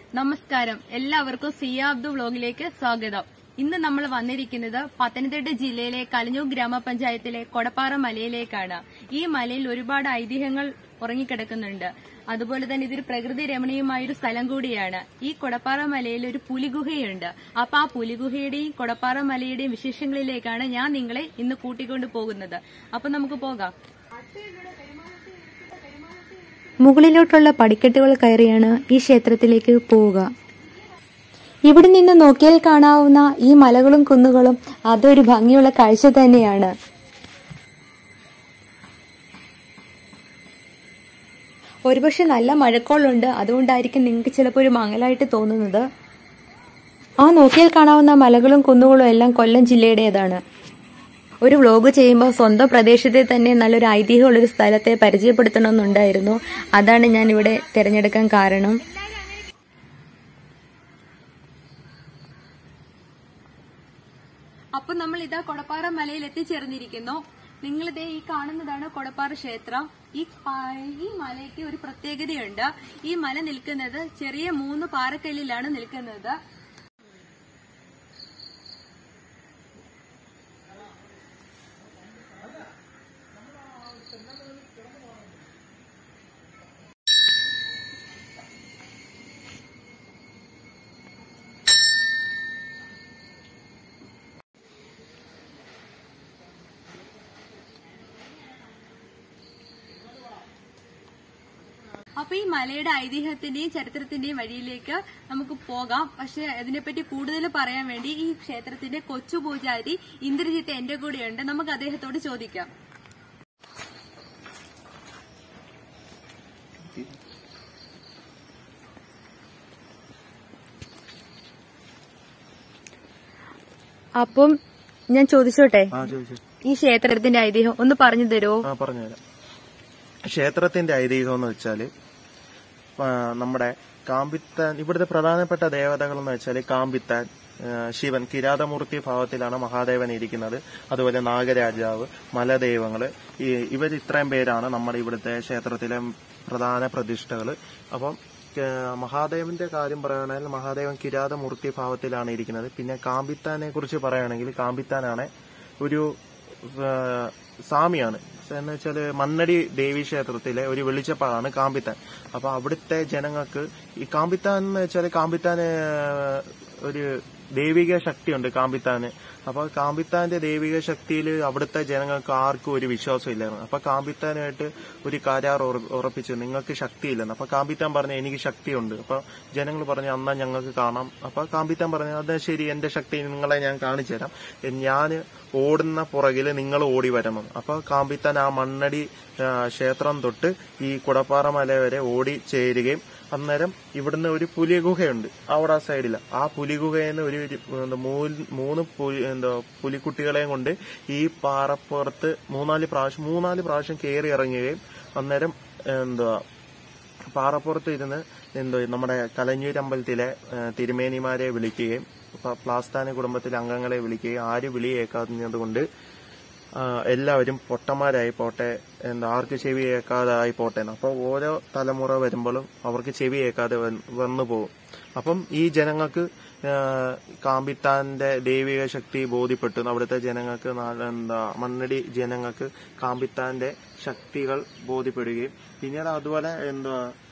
നമസ്കാരം എല്ലാവർക്കും സിയാബ്ദു വ്ലോഗിലേക്ക് സ്വാഗതം ഇന്ന് നമ്മൾ വന്നിരിക്കുന്നത് പത്തനംതിട്ട ജില്ലയിലെ കലഞ്ഞൂർ ഗ്രാമപഞ്ചായത്തിലെ കൊടപ്പാറ മലയിലേക്കാണ് ഈ മലയിൽ ഒരുപാട് ഐതിഹ്യങ്ങൾ ഉറങ്ങിക്കിടക്കുന്നുണ്ട് അതുപോലെ തന്നെ ഇതൊരു പ്രകൃതി രമണീയമായ ഒരു സ്ഥലം കൂടിയാണ് ഈ കൊടപ്പാറ മലയിൽ ഒരു പുലിഗുഹയുണ്ട് അപ്പൊ ആ പുലിഗുഹയുടെയും കൊടപ്പാറ മലയുടെയും വിശേഷങ്ങളിലേക്കാണ് ഞാൻ നിങ്ങളെ ഇന്ന് കൂട്ടിക്കൊണ്ടു പോകുന്നത് അപ്പൊ നമുക്ക് പോകാം മുകളിലോട്ടുള്ള പടിക്കെട്ടുകൾ കയറിയാണ് ഈ ക്ഷേത്രത്തിലേക്ക് പോവുക ഇവിടെ നിന്ന് നോക്കിയാൽ കാണാവുന്ന ഈ മലകളും കുന്നുകളും അതൊരു ഭംഗിയുള്ള കാഴ്ച തന്നെയാണ് ഒരുപക്ഷെ നല്ല മഴക്കോളുണ്ട് അതുകൊണ്ടായിരിക്കും നിങ്ങൾക്ക് ചിലപ്പോൾ ഒരു മങ്ങലായിട്ട് തോന്നുന്നത് ആ നോക്കിയാൽ കാണാവുന്ന മലകളും കുന്നുകളും എല്ലാം കൊല്ലം ജില്ലയുടേതാണ് ഒരു വ്ലോഗ് ചെയ്യുമ്പോൾ സ്വന്തം പ്രദേശത്തെ തന്നെ നല്ലൊരു ഐതിഹ്യമുള്ളൊരു സ്ഥലത്തെ പരിചയപ്പെടുത്തണമെന്നുണ്ടായിരുന്നു അതാണ് ഞാൻ ഇവിടെ തിരഞ്ഞെടുക്കാൻ കാരണം അപ്പൊ നമ്മൾ ഇതാ കൊടപ്പാറ മലയിൽ എത്തിച്ചേർന്നിരിക്കുന്നു നിങ്ങളിതേ ഈ കാണുന്നതാണ് കൊടപ്പാറ ക്ഷേത്രം ഈ പ- ഈ മലയ്ക്ക് ഒരു പ്രത്യേകതയുണ്ട് ഈ മല നിൽക്കുന്നത് ചെറിയ മൂന്ന് പാറക്കല്ലിലാണ് നിൽക്കുന്നത് അപ്പൊ ഈ മലയുടെ ഐതിഹ്യത്തിന്റെയും ചരിത്രത്തിന്റെയും വഴിയിലേക്ക് നമുക്ക് പോകാം പക്ഷെ അതിനെപ്പറ്റി കൂടുതൽ പറയാൻ വേണ്ടി ഈ ക്ഷേത്രത്തിന്റെ കൊച്ചു പൂജാരി ഇന്ദ്രജിത്ത് എന്റെ കൂടെയുണ്ട് നമുക്ക് അദ്ദേഹത്തോട് ചോദിക്കാം അപ്പം ഞാൻ ചോദിച്ചോട്ടെ ആ ചോദിച്ചു ഈ ക്ഷേത്രത്തിന്റെ ഐതിഹ്യം ഒന്ന് പറഞ്ഞു തരുമോ ആ പറഞ്ഞുതരാം ക്ഷേത്രത്തിന്റെ ഐതിഹ്യം എന്ന് വെച്ചാല് ആ, നമ്മുടെ കാമ്പിത്താൻ ഇവിടുത്തെ പ്രധാനപ്പെട്ട ദേവതകൾ എന്ന് വെച്ചാല് കാമ്പിത്താൻ ആ, ശിവൻ കിരാതമൂർത്തി ഭാവത്തിലാണ് മഹാദേവൻ ഇരിക്കുന്നത് അതുപോലെ നാഗരാജാവ് മലദൈവങ്ങള് ഈ ഇവർ ഇത്രയും പേരാണ് നമ്മുടെ ഇവിടുത്തെ ക്ഷേത്രത്തിലെ പ്രധാന പ്രതിഷ്ഠകള് അപ്പം ആ, മഹാദേവന്റെ കാര്യം പറയുകയാണെങ്കിൽ മഹാദേവൻ കിരാതമൂർത്തി ഭാവത്തിലാണ് ഇരിക്കുന്നത് പിന്നെ കാമ്പിത്താനെ കുറിച്ച് പറയുകയാണെങ്കിൽ കാമ്പിത്താനാണ് ഒരു ആ, സ്വാമിയാണ് എന്ന് വെച്ചാല് മണ്ണടി ദേവി ക്ഷേത്രത്തിലെ ഒരു വെളിച്ചപ്പാടാണ് കാമ്പിത്താൻ അപ്പൊ അവിടുത്തെ ജനങ്ങൾക്ക് ഈ കാമ്പിത്താൻ എന്ന് വെച്ചാല് കാമ്പിത്താന് ഒരു ദൈവിക ശക്തിയുണ്ട് കാമ്പിത്താന് അപ്പൊ കാമ്പിത്താന്റെ ദൈവിക ശക്തിയിൽ അവിടുത്തെ ജനങ്ങൾക്ക് ആർക്കും ഒരു വിശ്വാസം ഇല്ലായിരുന്നു അപ്പൊ കാമ്പിത്താനായിട്ട് ഒരു കരാർ ഉറ- ഉറപ്പിച്ചു നിങ്ങൾക്ക് ശക്തിയില്ലെന്ന് അപ്പൊ കാമ്പിത്താൻ പറഞ്ഞു എനിക്ക് ശക്തിയുണ്ട് അപ്പൊ ജനങ്ങൾ പറഞ്ഞു അന്നാ ഞങ്ങൾക്ക് കാണാം അപ്പൊ കാമ്പിത്താൻ പറഞ്ഞു അത് ശരി എന്റെ ശക്തി നിങ്ങളെ ഞാൻ കാണിച്ചു തരാം ഞാൻ ഓടുന്ന പുറകില് നിങ്ങൾ ഓടി വരണം അപ്പൊ കാമ്പിത്താൻ ആ മണ്ണടി ആ, ക്ഷേത്രം തൊട്ട് ഈ കുടപ്പാറ മല വരെ ഓടി ചേരുകയും അന്നേരം ഇവിടുന്ന് ഒരു പുലിഗുഹയുണ്ട് അവിടെ ആ സൈഡിൽ ആ പുലിഗുഹയിൽ നിന്ന് ഒരു ഒരു എന്താ മൂന്ന് മൂന്ന് പുലി എന്താ പുലിക്കുട്ടികളെയും കൊണ്ട് ഈ പാറപ്പുറത്ത് മൂന്നാല് പ്രാവശ്യം മൂന്നാല് പ്രാവശ്യം കയറി ഇറങ്ങുകയും അന്നേരം എന്താ പാറപ്പുറത്ത് ഇരുന്ന് എന്തോ നമ്മുടെ കലഞ്ഞൂർ അമ്പലത്തിലെ ഏ, തിരുമേനിമാരെ വിളിക്കുകയും പ- പ്ലാസ്താന കുടുംബത്തിലെ അംഗങ്ങളെ വിളിക്കുകയും ആര് വിളി കേൾക്കാത്തത് കൊണ്ട് ആ, എല്ലാവരും പൊട്ടന്മാരായി പോട്ടെ എന്താ ആർക്ക് ചെവി കേൾക്കാതായി പോട്ടെ എന്ന്. അപ്പൊ ഓരോ തലമുറ വരുമ്പോഴും അവർക്ക് ചെവി കേൾക്കാതെ വന്ന് വന്നു പോകും അപ്പം ഈ ജനങ്ങൾക്ക് ആ, കാമ്പിത്താന്റെ ദൈവിക ശക്തി ബോധ്യപ്പെട്ടു അവിടുത്തെ ജനങ്ങൾക്ക് നാ- എന്താ മണ്ണടി ജനങ്ങൾക്ക് കാമ്പിത്താന്റെ ശക്തികൾ ബോധ്യപ്പെടുകയും പിന്നീട് അതുപോലെ എന്താ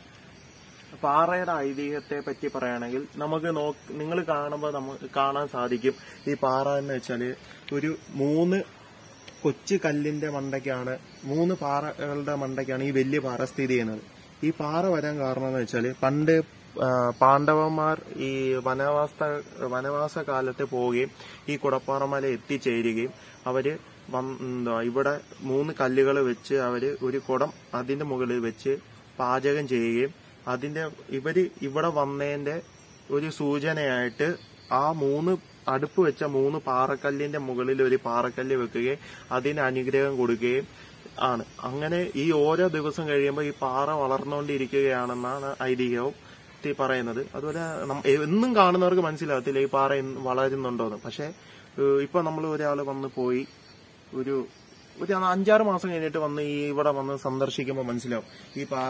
പാറയുടെ ഐതിഹ്യത്തെ പറ്റി പറയുകയാണെങ്കിൽ നമുക്ക് നോ നിങ്ങൾ കാണുമ്പോൾ നമുക്ക് കാണാൻ സാധിക്കും ഈ പാറ എന്ന് വെച്ചാല് ഒരു മൂന്ന് കൊച്ചു കല്ലിന്റെ മണ്ടയ്ക്കാണ് മൂന്ന് പാറകളുടെ മണ്ടയ്ക്കാണ് ഈ വലിയ പാറ സ്ഥിതി ചെയ്യുന്നത് ഈ പാറ വരാൻ കാരണം എന്ന് വെച്ചാല് പണ്ട് ആ, പാണ്ഡവന്മാർ ഈ വനവാസ വനവാസ കാലത്ത് പോവുകയും ഈ കുടപ്പാറമല എത്തിച്ചേരുകയും അവര് വന്ന് എന്താ ഇവിടെ മൂന്ന് കല്ലുകൾ വെച്ച് അവര് ഒരു കുടം അതിന്റെ മുകളിൽ വെച്ച് പാചകം ചെയ്യുകയും അതിന്റെ ഇവര് ഇവിടെ വന്നതിന്റെ ഒരു സൂചനയായിട്ട് ആ മൂന്ന് അടുപ്പ് വെച്ച മൂന്ന് പാറക്കല്ലിന്റെ മുകളിൽ ഒരു പാറക്കല്ല് വെക്കുകയും അതിന് അനുഗ്രഹം കൊടുക്കുകയും ആണ് അങ്ങനെ ഈ ഓരോ ദിവസം കഴിയുമ്പോൾ ഈ പാറ വളർന്നുകൊണ്ടിരിക്കുകയാണെന്നാണ് ഐതിഹ്യവും ത്തി പറയുന്നത് അതുപോലെ നം- എന്നും കാണുന്നവർക്ക് മനസ്സിലാകത്തില്ല ഈ പാറ എന്ന് വളരുന്നുണ്ടോന്ന് പക്ഷെ ഏഹ്, ഇപ്പൊ നമ്മൾ ഒരാൾ വന്ന് പോയി ഒരു ഒരു അഞ്ചാറ് മാസം കഴിഞ്ഞിട്ട് വന്ന് ഈ ഇവിടെ വന്ന് സന്ദർശിക്കുമ്പോൾ മനസ്സിലാവും ഈ പാറ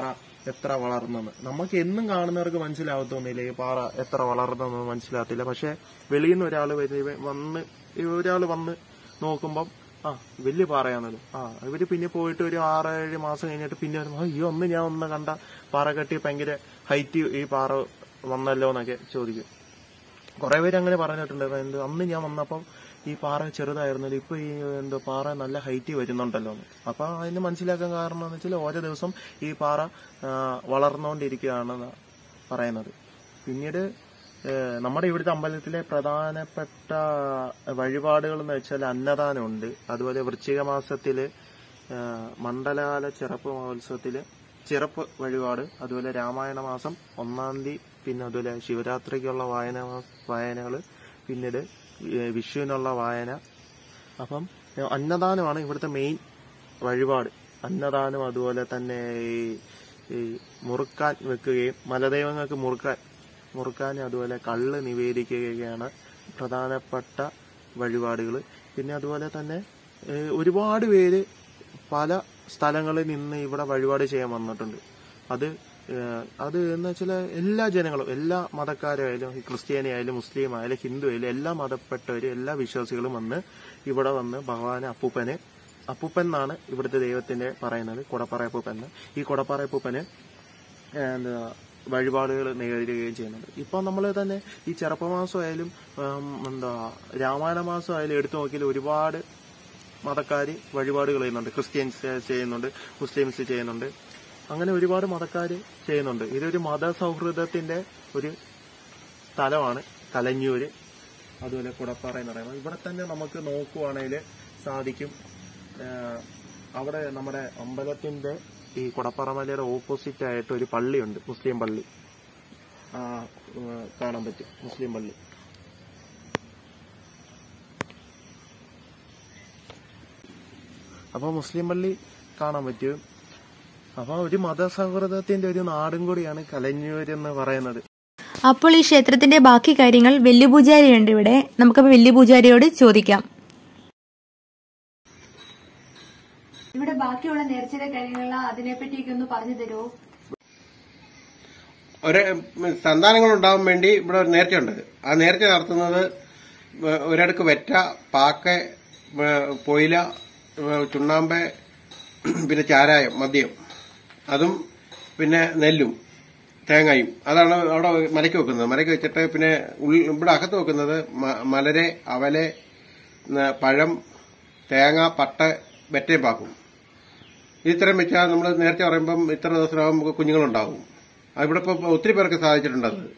എത്ര വളർന്നെന്ന് നമുക്ക് എന്നും കാണുന്നവർക്ക് മനസ്സിലാവത്തൊന്നുമില്ല ഈ പാറ എത്ര വളർന്നെന്ന് മനസ്സിലാകത്തില്ല പക്ഷെ വെളിയിൽ നിന്ന് ഒരാൾ വന്ന് ഒരാൾ വന്ന് നോക്കുമ്പം ആ വലിയ പാറയാണല്ലോ ആ ഇവര് പിന്നെ പോയിട്ട് ഒരു ആറ് ഏഴ് മാസം കഴിഞ്ഞിട്ട് പിന്നെ വരുമ്പോ അയ്യോ ഒന്ന് ഞാൻ ഒന്ന് കണ്ട പാറ കെട്ടി ഭയങ്കര ഹൈറ്റ് ഈ പാറ വന്നല്ലോ എന്നൊക്കെ ചോദിക്കും കുറെ പേര് അങ്ങനെ പറഞ്ഞിട്ടുണ്ട് എന്ത് അന്ന് ഞാൻ വന്നപ്പം ഈ പാറ ചെറുതായിരുന്നല്ലോ ഇപ്പൊ ഈ എന്തോ പാറ നല്ല ഹൈറ്റ് വരുന്നുണ്ടല്ലോ എന്ന് അപ്പൊ അതിന് മനസ്സിലാക്കാൻ കാരണം എന്ന് വെച്ചാൽ ഓരോ ദിവസം ഈ പാറ ആ, വളർന്നുകൊണ്ടിരിക്കുകയാണെന്ന് പറയുന്നത് പിന്നീട് ഏഹ്, നമ്മുടെ ഇവിടുത്തെ അമ്പലത്തിലെ പ്രധാനപ്പെട്ട വഴിപാടുകൾ എന്ന് വെച്ചാൽ അന്നദാനമുണ്ട് അതുപോലെ വൃശ്ചിക മാസത്തില് ഏഹ്, മണ്ഡലകാല ചിറപ്പ് മഹോത്സവത്തില് ചിറപ്പ് വഴിപാട് അതുപോലെ രാമായണ മാസം ഒന്നാം തീയതി പിന്നെ അതുപോലെ ശിവരാത്രിക്കുള്ള വായന വായനകള് പിന്നീട് ഏഹ്, വിഷുവിനുള്ള വായന അപ്പം ഏഹ്, അന്നദാനമാണ് ഇവിടുത്തെ മെയിൻ വഴിപാട് അന്നദാനം അതുപോലെ തന്നെ ഈ ഈ മുറുക്കാൻ വെക്കുകയും മലദൈവങ്ങൾക്ക് മുറുക്കാൻ മുറുക്കാൻ അതുപോലെ കള്ള് നിവേദിക്കുകയാണ് പ്രധാനപ്പെട്ട വഴിപാടുകൾ പിന്നെ അതുപോലെ തന്നെ ഏഹ്, ഒരുപാട് പേര് പല സ്ഥലങ്ങളിൽ നിന്ന് ഇവിടെ വഴിപാട് ചെയ്യാൻ വന്നിട്ടുണ്ട് അത് ഏഹ്, അത് എന്ന് വെച്ചാൽ എല്ലാ ജനങ്ങളും എല്ലാ മതക്കാരായാലും ഈ ക്രിസ്ത്യാനി ആയാലും മുസ്ലിം ആയാലും ഹിന്ദു ആയാലും എല്ലാ മതപ്പെട്ടവരും എല്ലാ വിശ്വാസികളും വന്ന് ഇവിടെ വന്ന് ഭഗവാനെ അപ്പൂപ്പനെ അപ്പൂപ്പൻ എന്നാണ് ഇവിടുത്തെ ദൈവത്തിന്റെ പറയുന്നത് കുടപ്പറ അപ്പൂപ്പൻ എന്ന്. ഈ കുടപ്പറ അപ്പൂപ്പന് എന്താ വഴിപാടുകൾ നേരിടുകയും ചെയ്യുന്നുണ്ട് ഇപ്പൊ നമ്മൾ തന്നെ ഈ ചെറുപ്പമാസം ആയാലും ഉം, എന്താ രാമായണ മാസം ആയാലും എടുത്തു നോക്കിയാൽ ഒരുപാട് മതക്കാര് വഴിപാടുകൾ ചെയ്യുന്നുണ്ട് ക്രിസ്ത്യൻസ് ചെയ്യുന്നുണ്ട് മുസ്ലിംസ് ചെയ്യുന്നുണ്ട് അങ്ങനെ ഒരുപാട് മതക്കാര് ചെയ്യുന്നുണ്ട് ഇതൊരു മതസൗഹൃദത്തിന്റെ ഒരു സ്ഥലമാണ് കലഞ്ഞൂര് അതുപോലെ കുടപ്പാറ എന്ന് പറയുന്നത് ഇവിടെ തന്നെ നമുക്ക് നോക്കുവാണെങ്കിൽ സാധിക്കും ആഹ് അവിടെ നമ്മുടെ അമ്പലത്തിന്റെ ഈ കുടപ്പറമലയുടെ ഓപ്പോസിറ്റ് ആയിട്ട് ഒരു പള്ളിയുണ്ട് മുസ്ലിം പള്ളി ആ, ഉം, കാണാൻ പറ്റും മുസ്ലിം പള്ളി അപ്പൊ മുസ്ലിം പള്ളി കാണാൻ പറ്റും അപ്പൊ ഒരു മതസൗഹൃദത്തിന്റെ ഒരു നാടും കൂടിയാണ് കലഞ്ഞൂര് എന്ന് പറയുന്നത് അപ്പോൾ ഈ ക്ഷേത്രത്തിന്റെ ബാക്കി കാര്യങ്ങൾ വെല്ലുപൂജാരി ഉണ്ട് ഇവിടെ നമുക്കപ്പോൾ വെല്ലുപൂജാരിയോട് ചോദിക്കാം ഇവിടെ ബാക്കിയുള്ള നേർച്ചയുടെ കാര്യങ്ങൾ അതിനെപ്പറ്റിയൊക്കെ ഒന്ന് പറഞ്ഞു തരുമോ ഒരു സന്താനങ്ങൾ ഉണ്ടാവാൻ വേണ്ടി ഇവിടെ ഒരു നേർച്ചയുണ്ട് ആ നേർച്ച നടത്തുന്നത് ഒരിടക്ക് വെറ്റ പാക്ക ഏഹ് പൊയില ഏഹ് ചുണ്ണാമ്പ് പിന്നെ ചാരായം മദ്യം അതും പിന്നെ നെല്ലും തേങ്ങയും അതാണ് അവിടെ മലയ്ക്ക് വെക്കുന്നത് മലയ്ക്ക് വെച്ചിട്ട് പിന്നെ ഉൾ- ഇവിടെ അകത്ത് വെക്കുന്നത് മ- മലരെ അവലെ ന- പഴം തേങ്ങ പട്ട വെറ്റയും പാക്കും ഇത്രയും വെച്ചാൽ നമ്മൾ നേരത്തെ പറയുമ്പം ഇത്ര ദിവസമാകുമ്പോൾ നമുക്ക് കുഞ്ഞുങ്ങളുണ്ടാവും അത് ഇവിടെ ഇപ്പൊ ഒത്തിരി പേർക്ക് സാധിച്ചിട്ടുണ്ട് അത്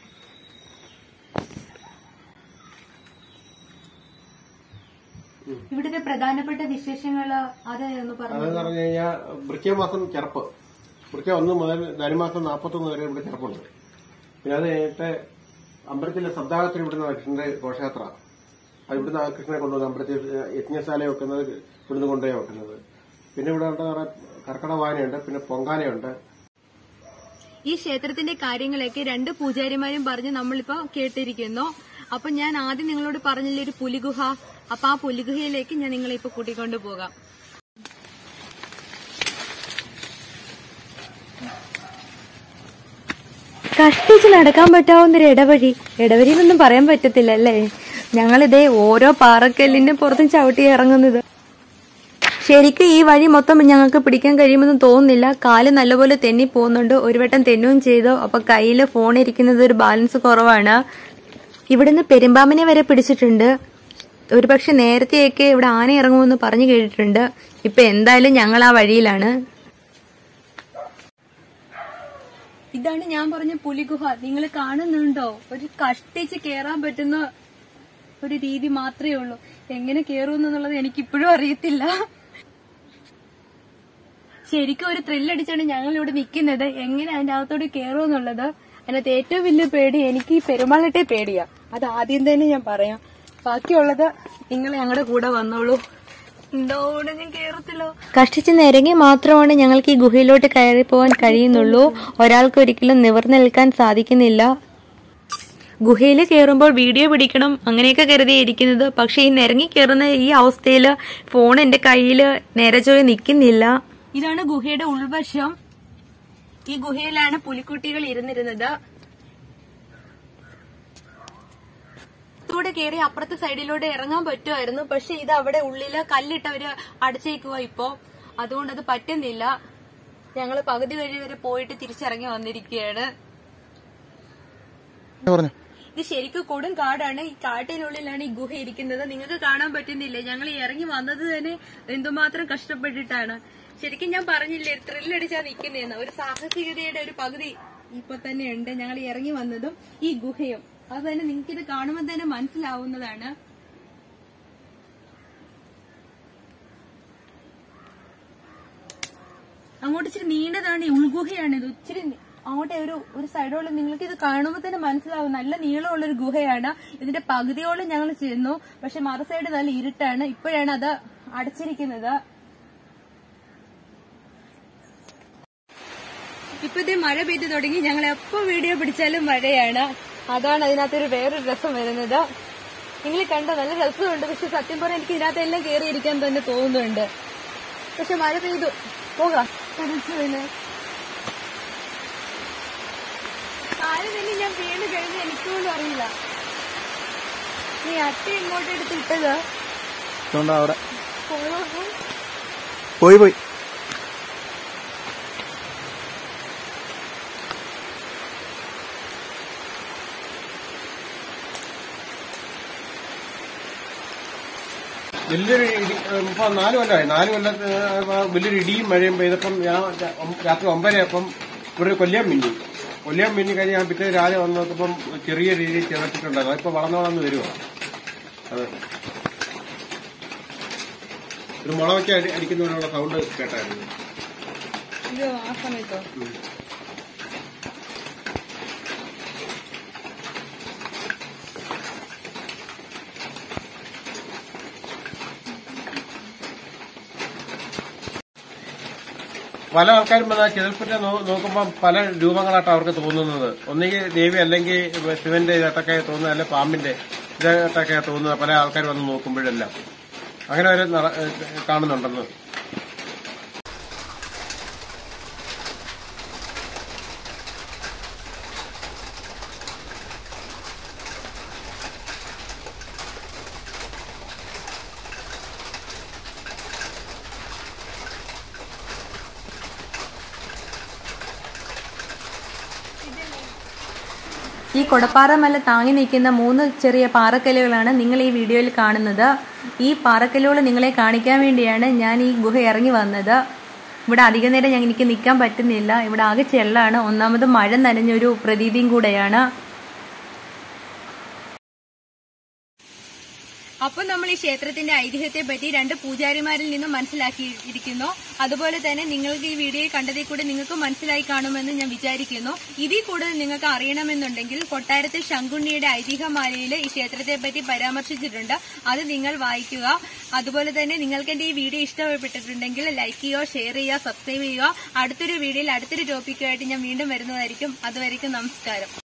ഇവിടുത്തെ പ്രധാനപ്പെട്ട വിശേഷങ്ങൾ അത് ഒന്ന് പറഞ്ഞു അതെന്ന് പറഞ്ഞു കഴിഞ്ഞാൽ വൃശ്ചിക മാസം ചെറുപ്പ് വൃശ്ചിക ഒന്ന് മുതൽ ധനുമാസം നാൽപ്പത്തൊന്ന് വരെ ഇവിടെ ചെറുപ്പുണ്ട് പിന്നെ അത് കഴിഞ്ഞിട്ട് അമ്പലത്തിലെ സപ്താഹത്തിന് ഇവിടുന്ന് കൃഷ്ണന്റെ ഘോഷയാത്ര അത് ഇവിടുന്ന് ആ കൃഷ്ണനെ കൊണ്ടുവന്ന് അമ്പലത്തിൽ യജ്ഞശാല വെക്കുന്നത് ഇവിടുന്ന് കൊണ്ടുപോയി വെക്കുന്നത് പിന്നെ ഇവിടെ ഉണ്ട് കുറെ കർക്കട വായനയുണ്ട് പിന്നെ പൊങ്കാലയുണ്ട് ഈ ക്ഷേത്രത്തിന്റെ കാര്യങ്ങളൊക്കെ രണ്ട് പൂജാരിമാരും പറഞ്ഞ് നമ്മളിപ്പോ കേട്ടിരിക്കുന്നു അപ്പൊ ഞാൻ ആദ്യം നിങ്ങളോട് പറഞ്ഞില്ലേ ഒരു പുലിഗുഹ അപ്പൊ ആ പുലിഗുഹയിലേക്ക് ഞാൻ നിങ്ങളെ ഇപ്പൊ കൂട്ടിക്കൊണ്ടു പോകാം കഷ്ടിച്ച് നടക്കാൻ പറ്റാവുന്ന ഒരു ഇടവഴി ഇടവഴിന്നൊന്നും പറയാൻ പറ്റത്തില്ല അല്ലേ ഞങ്ങളിതേ ഓരോ പാറക്കല്ലിന്റെ പുറത്തും ചവിട്ടി ഇറങ്ങുന്നത് ശരിക്കും ഈ വഴി മൊത്തം ഞങ്ങൾക്ക് പിടിക്കാൻ കഴിയുമെന്ന് തോന്നുന്നില്ല കാല് നല്ലപോലെ തെന്നി പോകുന്നുണ്ട് ഒരു വട്ടം തെന്നുകയും ചെയ്തു അപ്പൊ കയ്യില് ഫോൺ ഇരിക്കുന്നത് ഒരു ബാലൻസ് കുറവാണ് ഇവിടുന്ന് പെരുമ്പാമ്പിനെ വരെ പിടിച്ചിട്ടുണ്ട് ഒരുപക്ഷെ നേരത്തെയൊക്കെ ഇവിടെ ആന ഇറങ്ങുമെന്ന് പറഞ്ഞു കേട്ടിട്ടുണ്ട് ഇപ്പൊ എന്തായാലും ഞങ്ങൾ ആ വഴിയിലാണ് ഇതാണ് ഞാൻ പറഞ്ഞ പുലിഗുഹ നിങ്ങൾ കാണുന്നുണ്ടോ ഒരു കഷ്ടിച്ച് കേറാൻ പറ്റുന്ന ഒരു രീതി മാത്രമേ ഉള്ളൂ എങ്ങനെ കേറുമെന്നുള്ളത് എനിക്ക് ഇപ്പോഴും അറിയത്തില്ല ശരിക്കും ഒരു ത്രില്ലടിച്ചാണ് ഞങ്ങൾ ഇവിടെ നിൽക്കുന്നത് എങ്ങനെ അതിന്റെ അകത്തോട്ട് കയറുമെന്നുള്ളത് അതിനകത്ത് ഏറ്റവും വലിയ പേടി എനിക്ക് ഈ പെരുമാളട്ടെ പേടിയാ അത് ആദ്യം തന്നെ ഞാൻ പറയാം ബാക്കിയുള്ളത് നിങ്ങൾ ഞങ്ങളുടെ കൂടെ വന്നോളൂ എന്തോടെ ഞാൻ കേറത്തില്ലോ കഷ്ടിച്ച് നിരങ്ങി മാത്രമാണ് ഞങ്ങൾക്ക് ഈ ഗുഹയിലോട്ട് കയറി പോകാൻ കഴിയുന്നുള്ളൂ ഒരാൾക്ക് ഒരിക്കലും നിവർന്നു നിൽക്കാൻ സാധിക്കുന്നില്ല ഗുഹയിൽ കയറുമ്പോൾ വീഡിയോ പിടിക്കണം അങ്ങനെയൊക്കെ കരുതിയിരിക്കുന്നത് പക്ഷെ ഈ നിരങ്ങി കയറുന്ന ഈ അവസ്ഥയിൽ ഫോൺ എന്റെ കയ്യിൽ നേരെ ചൊവ്വേ നിൽക്കുന്നില്ല ഇതാണ് ഗുഹയുടെ ഉൾവശം ഈ ഗുഹയിലാണ് പുലിക്കുട്ടികൾ ഇരുന്നിരുന്നത് ഇതൂടെ കയറി അപ്പുറത്തെ സൈഡിലൂടെ ഇറങ്ങാൻ പറ്റുമായിരുന്നു പക്ഷെ ഇത് അവിടെ ഉള്ളില് കല്ലിട്ടവര് അടച്ചേക്കുക ഇപ്പോ അതുകൊണ്ട് അത് പറ്റുന്നില്ല ഞങ്ങള് പകുതി വഴി വരെ പോയിട്ട് തിരിച്ചിറങ്ങി വന്നിരിക്കുകയാണ് പറഞ്ഞു ഇത് ശരിക്കും കൊടും കാടാണ് ഈ കാട്ടിനുള്ളിലാണ് ഈ ഗുഹ ഇരിക്കുന്നത് നിങ്ങൾക്ക് കാണാൻ പറ്റുന്നില്ല ഞങ്ങൾ ഇറങ്ങി വന്നത് തന്നെ എന്തുമാത്രം കഷ്ടപ്പെട്ടിട്ടാണ് ശരിക്കും ഞാൻ പറഞ്ഞില്ലേ ത്രില്ലടിച്ചാ നിൽക്കുന്നതെന്ന് ഒരു സാഹസികതയുടെ ഒരു പകുതി ഇപ്പൊ തന്നെ ഉണ്ട് ഞങ്ങൾ ഇറങ്ങി വന്നതും ഈ ഗുഹയും അത് തന്നെ നിങ്ങൾക്ക് ഇത് കാണുമ്പോൾ തന്നെ മനസ്സിലാവുന്നതാണ് അങ്ങോട്ട് ഇച്ചിരി നീണ്ടതാണ് ഈ ഉൾഗുഹയാണ് ഇത് ഇച്ചിരി നി- അങ്ങോട്ട് ഒരു ഒരു സൈഡോളം നിങ്ങൾക്ക് ഇത് കാണുമ്പോൾ തന്നെ മനസ്സിലാവും നല്ല നീളമുള്ള ഒരു ഗുഹയാണ് ഇതിന്റെ പകുതിയോളം ഞങ്ങൾ ചെന്നു പക്ഷെ മറു സൈഡ് നല്ല ഇരുട്ടാണ് ഇപ്പോഴാണ് അത് അടച്ചിരിക്കുന്നത് ഇപ്പൊ ഇത് മഴ പെയ്തു തുടങ്ങി ഞങ്ങൾ എപ്പോ വീഡിയോ പിടിച്ചാലും മഴയാണ് അതാണ് അതിനകത്തൊരു വേറൊരു രസം വരുന്നത് നിങ്ങൾ കണ്ടോ നല്ല രസമുണ്ട് പക്ഷെ സത്യം പറഞ്ഞാൽ എനിക്ക് ഇതിനകത്തെല്ലാം കയറിയിരിക്കാൻ തന്നെ തോന്നുന്നുണ്ട് പക്ഷെ മഴ പെയ്തു പോകാം പടച്ചോനെ. ആരും തന്നെ ഞാൻ വീണ് കഴിഞ്ഞ് എനിക്ക് പോലും അറിയില്ല നീ അട്ട ഇങ്ങോട്ട് എടുത്ത് ഇട്ടത് അതുകൊണ്ട് അവിടെ പോയോ പോയി പോയി വലിയൊരു ഇടി ഇപ്പൊ നാല് കൊല്ലമായി നാല് കൊല്ലത്ത് വലിയൊരു ഇടിയും മഴയും പെയ്തപ്പം ഞാൻ രാത്രി ഒമ്പതരയപ്പം ഇവിടെ ഒരു കൊല്ലം മിന്നി കൊല്ലം മിന്നി കഴിഞ്ഞ് ഞാൻ പിറ്റേ രാവിലെ വന്ന് നോക്കുമ്പം ചെറിയ രീതിയിൽ ചെറുത്തിട്ടുണ്ടായിരുന്നു അതിപ്പോ വളർന്നു വളർന്ന് വരുവാ അത് ഒരു മുളവൊക്കെ അടി അടിക്കുന്നതിനുള്ള സൗണ്ട് കേട്ടായിരുന്നു ഇത് ആ സമയത്തോ പല ആൾക്കാരും വന്നാൽ ചെറുപ്പത്തെ നോക്കുമ്പോൾ പല രൂപങ്ങളായിട്ട് അവർക്ക് തോന്നുന്നത് ഒന്നുകിൽ ദേവി അല്ലെങ്കിൽ ശിവന്റെ ഇതായിട്ടൊക്കെ തോന്നുന്നത് അല്ലെ പാമ്പിന്റെ ഇതായിട്ടൊക്കെ തോന്നുന്നത് പല ആൾക്കാർ വന്ന് നോക്കുമ്പോഴെല്ലാം അങ്ങനെ ഒരു നട- ഏഹ് കാണുന്നുണ്ടെന്ന് ഈ കൊടപ്പാറ മല താങ്ങി നിൽക്കുന്ന മൂന്ന് ചെറിയ പാറക്കല്ലുകളാണ് നിങ്ങൾ ഈ വീഡിയോയിൽ കാണുന്നത് ഈ പാറക്കല്ലുകൾ നിങ്ങളെ കാണിക്കാൻ വേണ്ടിയാണ് ഞാൻ ഈ ഗുഹ ഇറങ്ങി വന്നത് ഇവിടെ അധിക നേരം ഞാൻ എനിക്ക് നിൽക്കാൻ പറ്റുന്നില്ല ഇവിടെ ആകെ ചെള്ളാണ് ഒന്നാമത് മഴ നനഞ്ഞൊരു പ്രതീതിയും കൂടെയാണ് അപ്പൊ നമ്മൾ ഈ ക്ഷേത്രത്തിന്റെ ഐതിഹ്യത്തെ പറ്റി രണ്ട് പൂജാരിമാരിൽ നിന്നും മനസ്സിലാക്കിയിരിക്കുന്നു അതുപോലെ തന്നെ നിങ്ങൾക്ക് ഈ വീഡിയോയിൽ കണ്ടതിൽ കൂടെ നിങ്ങൾക്ക് മനസ്സിലായി കാണുമെന്ന് ഞാൻ വിചാരിക്കുന്നു ഇതിൽ കൂടുതൽ നിങ്ങൾക്ക് അറിയണമെന്നുണ്ടെങ്കിൽ കൊട്ടാരത്തിൽ ശങ്കുണ്ണിയുടെ ഐതിഹ്യമാലയിൽ ഈ ക്ഷേത്രത്തെ പറ്റി പരാമർശിച്ചിട്ടുണ്ട് അത് നിങ്ങൾ വായിക്കുക അതുപോലെ തന്നെ നിങ്ങൾക്ക് എന്റെ ഈ വീഡിയോ ഇഷ്ടപ്പെട്ടിട്ടുണ്ടെങ്കിൽ ലൈക്ക് ചെയ്യുക ഷെയർ ചെയ്യുക സബ്സ്ക്രൈബ് ചെയ്യുക അടുത്തൊരു വീഡിയോയിൽ അടുത്തൊരു ടോപ്പിക്കുമായിട്ട് ഞാൻ വീണ്ടും വരുന്നതായിരിക്കും അതുവരെയ്ക്കും നമസ്കാരം